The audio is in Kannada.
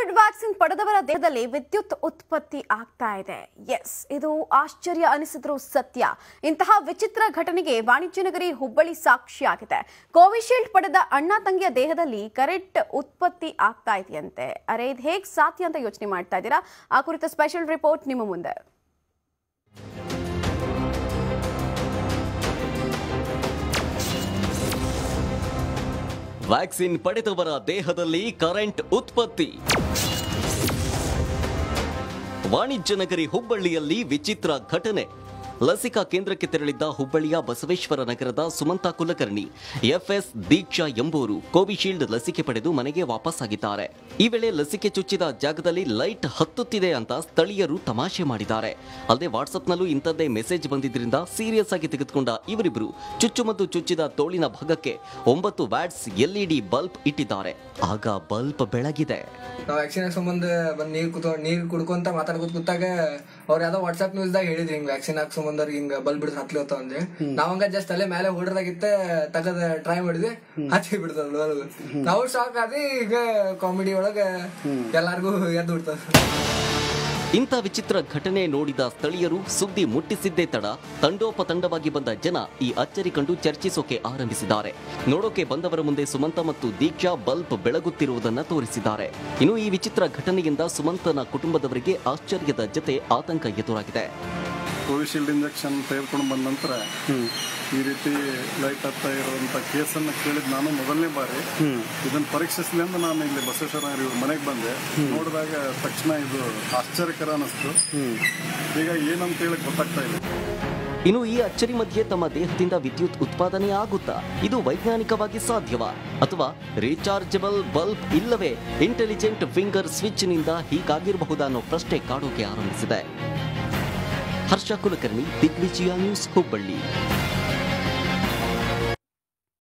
ಕೋವಿಡ್ ವ್ಯಾಕ್ಸಿನ್ ಪಡೆದವರ ದೇಹದಲ್ಲಿ ವಿದ್ಯುತ್ ಉತ್ಪತ್ತಿ ಆಗ್ತಾ ಇದೆ ಎಸ್ ಇದು ಆಶ್ಚರ್ಯ ಅನಿಸಿದ್ರು ಸತ್ಯ ಇಂತಹ ವಿಚಿತ್ರ ಘಟನೆಗೆ ವಾಣಿಜ್ಯ ನಗರಿ ಹುಬ್ಬಳ್ಳಿ ಸಾಕ್ಷಿಯಾಗಿದೆ ಕೋವಿಶೀಲ್ಡ್ ಪಡೆದ ಅಣ್ಣ ತಂಗಿಯ ದೇಹದಲ್ಲಿ ಕರೆಂಟ್ ಉತ್ಪತ್ತಿ ಆಗ್ತಾ ಇದೆಯಂತೆ ಅರೆ ಇದು ಹೇಗೆ ಸಾಧ್ಯ ಅಂತ ಯೋಚನೆ ಮಾಡ್ತಾ ಇದ್ದೀರಾ ಆ ಕುರಿತ ಸ್ಪೆಷಲ್ ರಿಪೋರ್ಟ್ ನಿಮ್ಮ ಮುಂದೆ ವ್ಯಾಕ್ಸಿನ್ ಪಡೆದವರ ದೇಹದಲ್ಲಿ ಕರೆಂಟ್ ಉತ್ಪತ್ತಿ ವಾಣಿಜ್ಯ ನಗರಿ ಹುಬ್ಬಳ್ಳಿಯಲ್ಲಿ ವಿಚಿತ್ರ ಘಟನೆ ಲಸಿಕಾ ಕೇಂದ್ರಕ್ಕೆ ತೆರಳಿದ್ದ ಹುಬ್ಬಳ್ಳಿಯ ಬಸವೇಶ್ವರ ನಗರದ ಸುಮಂತಾ ಕುಲಕರ್ಣಿ ಎಫ್ಎಸ್ ದೀಕ್ಷಾ ಎಂಬುವರು ಕೋವಿಶೀಲ್ಡ್ ಲಸಿಕೆ ಪಡೆದು ಮನೆಗೆ ವಾಪಸ್ಸಾಗಿದ್ದಾರೆ ಈ ವೇಳೆ ಲಸಿಕೆ ಚುಚ್ಚಿದ ಜಾಗದಲ್ಲಿ ಲೈಟ್ ಹತ್ತುತ್ತಿದೆ ಅಂತ ಸ್ಥಳೀಯರು ತಮಾಷೆ ಮಾಡಿದ್ದಾರೆ ಅಲ್ಲದೆ ವಾಟ್ಸ್ಆಪ್ನಲ್ಲೂ ಇಂಥದ್ದೇ ಮೆಸೇಜ್ ಬಂದಿದ್ರಿಂದ ಸೀರಿಯಸ್ ಆಗಿ ತೆಗೆದುಕೊಂಡ ಇವರಿಬ್ಬರು ಚುಚ್ಚುಮದ್ದು ಚುಚ್ಚಿದ ತೋಳಿನ ಭಾಗಕ್ಕೆ ಒಂಬತ್ತು ವ್ಯಾಟ್ಸ್ ಎಲ್ಇಡಿ ಬಲ್ಬ್ ಇಟ್ಟಿದ್ದಾರೆ ಆಗ ಬಲ್ಬ್ ಬೆಳಗಿದೆ ನಾವು ವ್ಯಾಕ್ಸಿನ್ ಹಾಕ್ಸ್ಕೊಂಬಂದ್ ಬಂದ್ ನೀರ್ ಕೂತ ನೀರ್ ಕುಡ್ಕೊಂತ ಮಾತಾಡ್ಕೊತ ಕೂತಾಗ ಅವ್ರ ಯಾವ್ದೋ ವಾಟ್ಸ್ಆಪ್ ನ್ಯೂಸ್ ದಾಗ ಹೇಳಿದ್ರಿ ಹಿಂಗ್ ವ್ಯಾಕ್ಸಿನ್ ಹಾಕ್ಸ್ಕೊಂಬಂದವ್ರಿಗೆ ಹಿಂಗ ಬಲ್ಬ್ ಬಿಡ್ದು ಹತ್ಲಿ ಹೋತಾವ ಅಂದೆ ನಾವ್ ಹಂಗ ಜಸ್ಟ್ ಅಲ್ಲೇ ಮೇಲೆ ಹೊಡ್ರದಾಗಿತ್ತ ತಗದ ಟ್ರೈ ಮಾಡಿದ್ವಿ ಹಚ್ಚಿ ಬಿಡ್ತದ ಬಲ್ಬ್ ನಾವು ಶಾಕ್ ಆದಿ ಈಗ ಕಾಮಿಡಿ ಒಳಗ ಎಲ್ಲಾರ್ಗು ಎದ್ದು ಬಿಡ್ತದ ಇಂಥ ವಿಚಿತ್ರ ಘಟನೆ ನೋಡಿದ ಸ್ಥಳೀಯರು ಸುದ್ದಿ ಮುಟ್ಟಿಸಿದ್ದೇ ತಡ ತಂಡೋಪತಂಡವಾಗಿ ಬಂದ ಜನ ಈ ಅಚ್ಚರಿ ಕಂಡು ಚರ್ಚಿಸೋಕೆ ಆರಂಭಿಸಿದ್ದಾರೆ ನೋಡೋಕೆ ಬಂದವರ ಮುಂದೆ ಸುಮಂತ ಮತ್ತು ದೀಕ್ಷಾ ಬಲ್ಬ್ ಬೆಳಗುತ್ತಿರುವುದನ್ನ ತೋರಿಸಿದ್ದಾರೆ ಇನ್ನು ಈ ವಿಚಿತ್ರ ಘಟನೆಯಿಂದ ಸುಮಂತನ ಕುಟುಂಬದವರಿಗೆ ಆಶ್ಚರ್ಯದ ಜೊತೆ ಆತಂಕ ಎದುರಾಗಿದೆ ಕೋವಿಶೀಲ್ಡ್ ಇಂಜೆಕ್ಷನ್ ತೆಗೆದುಕೊಂಡು ಬಂದ ನಂತರ ಈ ರೀತಿ ಲೈಟ್ ಹತ್ತಾ ಇರುವಂತ ಕೇಸನ್ನು ಕೇಳಿದ್ ನಾನು ಮೊದಲನೇ ಬಾರಿ ಇದನ್ನ ಪರೀಕ್ಷಿಸಲಿ ಅಂತ ನಾನು ಇಲ್ಲಿ ಬಸವೇಶ್ವರ ನಗರ ಇವ್ರ ಮನೆಗೆ ಬಂದೆ ನೋಡಿದಾಗ ತಕ್ಷಣ ಇದು ಆಶ್ಚರ್ಯಕರ ಅನಿಸ್ತು ಈಗ ಏನಂತ ಹೇಳಿ ಗೊತ್ತಾಗ್ತಾ ಇಲ್ಲ ಇನ್ನು ಈ ಅಚ್ಚರಿ ಮಧ್ಯೆ ತಮ್ಮ ದೇಹದಿಂದ ವಿದ್ಯುತ್ ಉತ್ಪಾದನೆ ಆಗುತ್ತಾ ಇದು ವೈಜ್ಞಾನಿಕವಾಗಿ ಸಾಧ್ಯವಾ ಅಥವಾ ರೀಚಾರ್ಜಬಲ್ ಬಲ್ಬ್ ಇಲ್ಲವೇ ಇಂಟೆಲಿಜೆಂಟ್ ಫಿಂಗರ್ ಸ್ವಿಚ್ನಿಂದ ಹೀಗಾಗಿರಬಹುದಾ ಅನ್ನೋ ಪ್ರಶ್ನೆ ಕಾಡೋಕೆ ಆರಂಭಿಸಿದೆ ಹರ್ಷ ಕುಲಕರ್ಣಿ ದಿಗ್ವಿಜಯ ನ್ಯೂಸ್ ಹುಬ್ಬಳ್ಳಿ